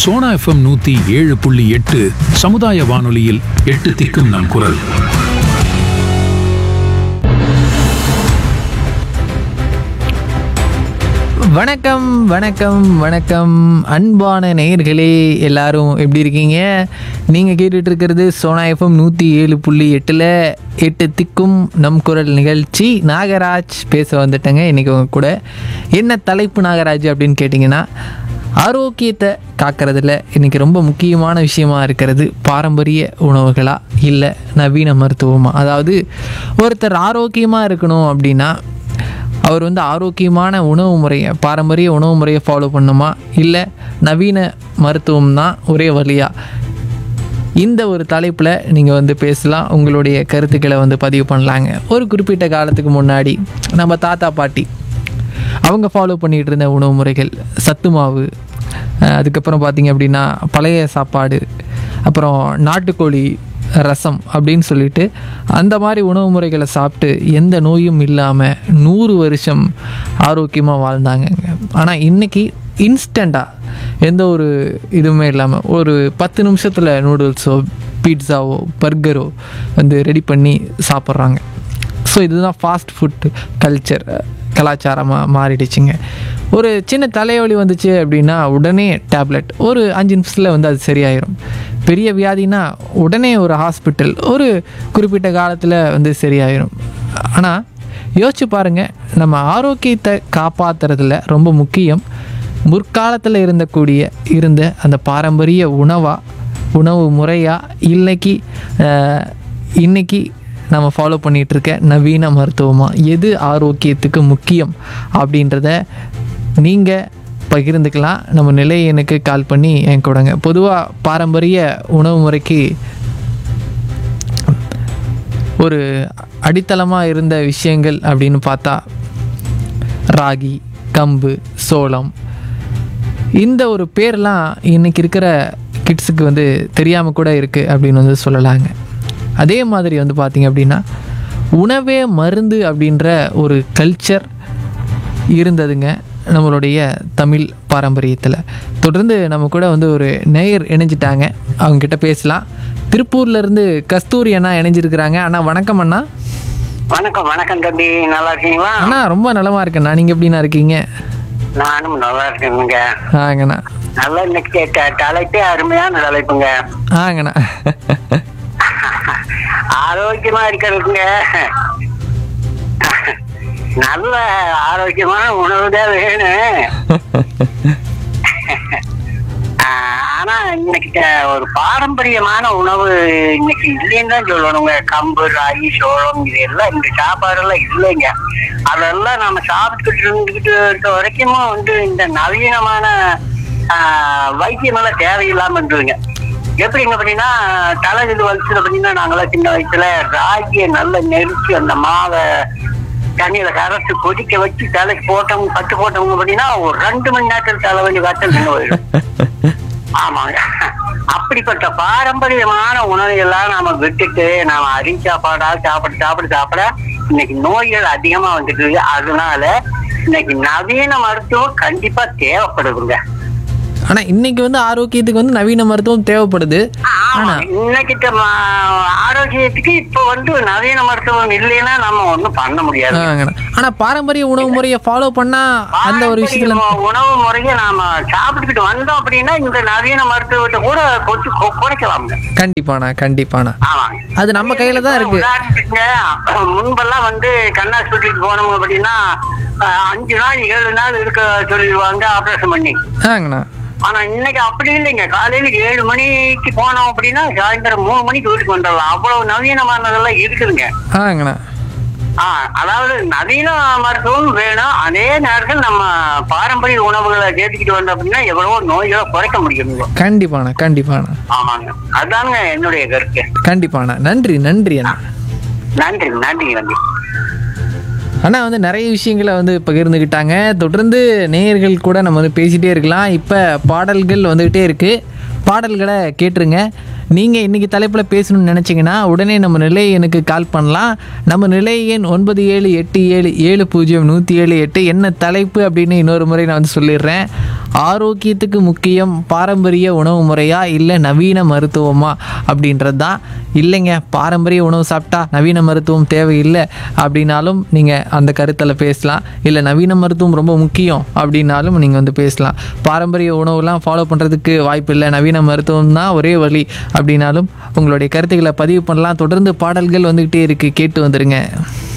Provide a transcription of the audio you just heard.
Sona FM நூத்தி ஏழு புள்ளி எட்டு சமுதாய வானொலியில் எட்டு திக்கும் நம் குரல் வணக்கம் வணக்கம் வணக்கம் அன்பான நேயர்களே எல்லாரும் எப்படி இருக்கீங்க நீங்கள் கேட்டுட்டு இருக்கிறது சோனா எஃப்எம் நூற்றி ஏழு புள்ளி எட்டில் எட்டு திக்கும் நம் குரல் நிகழ்ச்சி நாகராஜ் பேச வந்துட்டேங்க இன்றைக்கி உங்க கூட என்ன தலைப்பு நாகராஜ் அப்படின்னு கேட்டிங்கன்னா ஆரோக்கியத்தை காக்கிறதுல இன்றைக்கி ரொம்ப முக்கியமான விஷயமா இருக்கிறது பாரம்பரிய உணவுகளா இல்லை நவீன மருத்துவமா அதாவது ஒருத்தர் ஆரோக்கியமாக இருக்கணும் அப்படின்னா அவர் வந்து ஆரோக்கியமான உணவு முறையை பாரம்பரிய உணவு முறையை ஃபாலோ பண்ணுமா இல்லை நவீன மருத்துவம் தான் ஒரே வழியா இந்த ஒரு தலைப்பில் நீங்கள் வந்து பேசலாம் உங்களுடைய கருத்துக்களை வந்து பதிவு பண்ணலாங்க ஒரு குறிப்பிட்ட காலத்துக்கு முன்னாடி நம்ம தாத்தா பாட்டி அவங்க ஃபாலோ பண்ணிகிட்டு இருந்த உணவு முறைகள் சத்து மாவு அஹ் அதுக்கப்புறம் பார்த்தீங்க அப்படின்னா பழைய சாப்பாடு அப்புறம் நாட்டுக்கோழி ரசம் அப்படின்னு சொல்லிட்டு அந்த மாதிரி உணவு முறைகளை சாப்பிட்டு எந்த நோயும் இல்லாமல் நூறு வருஷம் ஆரோக்கியமாக வாழ்ந்தாங்கங்க ஆனால் இன்றைக்கி இன்ஸ்டண்ட்டாக எந்த ஒரு இதுவுமே இல்லாமல் ஒரு பத்து நிமிஷத்தில் நூடுல்ஸோ பீட்சாவோ பர்கரோ வந்து ரெடி பண்ணி சாப்பிட்றாங்க ஸோ இதுதான் ஃபாஸ்ட் ஃபுட் கல்ச்சர் கலாச்சாரமாக மாறிடுச்சுங்க ஒரு சின்ன தலைவலி வந்துச்சு அப்படின்னா உடனே டேப்லெட் ஒரு அஞ்சு நிமிஷத்தில் வந்து அது சரியாயிரும் பெரிய வியாதினா உடனே ஒரு ஹாஸ்பிட்டல் ஒரு குறிப்பிட்ட காலத்தில் வந்து சரியாயிரும் ஆனால் யோசிச்சு பாருங்கள் நம்ம ஆரோக்கியத்தை காப்பாற்றுறதுல ரொம்ப முக்கியம் முற்காலத்தில் இருந்தக்கூடிய இருந்த அந்த பாரம்பரிய உணவா உணவு முறையா இல்லைக்கு அஹ், இன்னைக்கு நம்ம ஃபாலோ பண்ணிகிட்டு இருக்க நவீன மருத்துவமா எது ஆரோக்கியத்துக்கு முக்கியம் அப்படின்றத நீங்கள் பகிர்ந்துக்கலாம் நம்ம நிலையனுக்கு கால் பண்ணி என் கூடங்க பொதுவாக பாரம்பரிய உணவு முறைக்கு ஒரு அடித்தளமாக இருந்த விஷயங்கள் அப்படின்னு பார்த்தா ராகி கம்பு சோளம் இந்த ஒரு பேர்லாம் இன்னைக்கு இருக்கிற கிட்ஸுக்கு வந்து தெரியாமல் கூட இருக்குது அப்படின்னு வந்து சொல்லலாங்க அதே மாதிரி வந்து பார்த்திங்க அப்படின்னா உணவே மருந்து அப்படின்ற ஒரு கல்ச்சர் இருந்ததுங்க நம்மளுடைய தமிழ் பாரம்பரியத்தில் தொடர்ந்து நம்ம கூட வந்து ஒரு நேயர் இணைஞ்சிட்டாங்க அவங்கக்கிட்ட பேசலாம் திருப்பூர்லேருந்து கஸ்தூரி அண்ணா இணைஞ்சிருக்கிறாங்க அண்ணா வணக்கம் அண்ணா வணக்கம் வணக்கம் தம்பி நல்லா இருக்கீங்களா அண்ணா ரொம்ப நலமா இருக்கேண்ணா நீங்கள் எப்படிண்ணா இருக்கீங்க நானும் நல்லா இருக்கேனுங்க ஆங்கண்ணா நல்லா இன்னைக்கு த- தலைப்பே அருமையான தலைப்புங்க ஆங்கண்ணா ஆரோக்கியமா இருக்கிறதுங்க நல்ல ஆரோக்கியமான உணவு தான் வேணும் ஆஹ், ஆனா இன்னைக்கு த- ஒரு பாரம்பரியமான உணவு இன்னைக்கு இல்லைன்னு தான் சொல்லணுங்க கம்பு ராகி சோளம் இது எல்லாம் இந்த சாப்பாடெல்லாம் இல்லைங்க அதெல்லாம் நம்ம சாப்பிட்டுக்கிட்டு இருந்துகிட்டு இருக்க வரைக்கும் வந்து இந்த நவீனமான ஆஹ், வைத்தியம் எல்லாம் தேவையில்லாம இருந்ததுங்க எப்படிங்க அப்படின்னா தலை இது வலிச்சது அப்படின்னா நாங்களாம் சின்ன வயசுல ராகியை நல்லா நெரிச்சு அந்த மாவை தண்ணியில கரைச்சு கொதிக்க வச்சு தலைக்கு போட்டவங்க பட்டு போட்டவங்க அப்படின்னா ஒரு ரெண்டு மணி நேரத்தில் தலைவலி காய்ச்சல் நின்று போயிடும் ஆமாங்க அப்படிப்பட்ட பாரம்பரியமான உணவுகள்லாம் நாம விட்டுட்டு நாம அரி சாப்பாடா சாப்பிட சாப்பிட சாப்பிட இன்னைக்கு நோய்கள் அதிகமா வந்துட்டு இருக்கு. அதனால இன்னைக்கு நவீன மருத்துவம் கண்டிப்பா தேவைப்படுதுங்க ஆனால் இன்னைக்கு வந்து ஆரோக்கியத்துக்கு வந்து நவீன மருத்துவம் தேவைப்படுது ஆமா, இன்னைக்கு த- ம- ஆரோக்கியத்துக்கு இப்ப வந்து நவீன மருத்துவம் இல்லைன்னா நம்ம ஒண்ணும் பண்ண முடியாது ஆங்கண்ணா ஆனால் பாரம்பரிய உணவு முறையை ஃபாலோ பண்ணால் அந்த ஒரு விஷயத்தில் பாரம்பரிய உணவு முறையை நாம சாப்பிட்டுக்கிட்டு வந்தோம் அப்படின்னா இந்த நவீன மருத்துவத்தை கூட கொஞ்சம் கு- குறைக்கலாம்ங்க கண்டிப்பாண்ணா கண்டிப்பாண்ணா ஆமாங்க அது நம்ம கையில் தான் இருக்குது உதாரணத்துக்கு முன்பெல்லாம் வந்து கண் ஆஸ்பத்திரிக்கு போனோம் அப்படின்னா அஹ், அஞ்சு நாள் ஏழு நாள் இருக்க சொல்லிடுவாங்க ஆபரேஷன் பண்ணி ஆங்கண்ணா ஆனா இன்னைக்கு அப்படி இல்லைங்க காலையில ஏழு மணிக்கு போனோம் அப்படின்னா சாயந்தரம் மூணு மணிக்கு வீட்டுக்கு வந்துடலாம் அவ்வளவு நவீனமானதெல்லாம் இருக்குதுங்க ஆங்கண்ணா ஆ அதாவது நவீன மருத்துவம் வேணும் அதே நேரத்தில் நம்ம பாரம்பரிய உணவுகளை சேர்த்துக்கிட்டு வந்தோம் அப்படின்னா எவ்வளவோ நோய்களை குறைக்க முடியுங்க கண்டிப்பாண்ணா கண்டிப்பாண்ணா ஆமாங்க அதாங்க என்னுடைய கருத்து கண்டிப்பாண்ணா நன்றி நன்றி அண்ணா நன்றி நன்றி நன்றி அண்ணா வந்து நிறைய விஷயங்களை வந்து பகிர்ந்துக்கிட்டாங்க தொடர்ந்து நேயர்கள் கூட நம்ம வந்து பேசிகிட்டே இருக்கலாம் இப்போ பாடல்கள் வந்துக்கிட்டே இருக்குது பாடல்களை கேட்டுருங்க நீங்கள் இன்றைக்கி தலைப்பில் பேசணும்னு நினச்சிங்கன்னா உடனே நம்ம நிலை எனக்கு கால் பண்ணலாம் நம்ம நிலை எண் ஒன்பது ஏழு எட்டு ஏழு ஏழு பூஜ்ஜியம் நூற்றி ஏழு எட்டு என்ன தலைப்பு அப்படின்னு இன்னொரு முறை நான் வந்து சொல்லிடுறேன் ஆரோக்கியத்துக்கு முக்கியம் பாரம்பரிய உணவு முறையா இல்லை நவீன மருத்துவமா அப்படின்றது தான் இல்லைங்க பாரம்பரிய உணவு சாப்பிட்டா நவீன மருத்துவம் தேவையில்லை அப்படின்னாலும் நீங்கள் அந்த கருத்தில் பேசலாம் இல்லை நவீன மருத்துவம் ரொம்ப முக்கியம் அப்படின்னாலும் நீங்கள் வந்து பேசலாம் பாரம்பரிய உணவுலாம் ஃபாலோ பண்ணுறதுக்கு வாய்ப்பு இல்லை நவீன மருத்துவம் தான் ஒரே வழி அப்படின்னாலும் உங்களுடைய கருத்துக்களை பதிவு பண்ணலாம் தொடர்ந்து பாடல்கள் வந்துக்கிட்டே இருக்குது கேட்டு வந்துடுங்க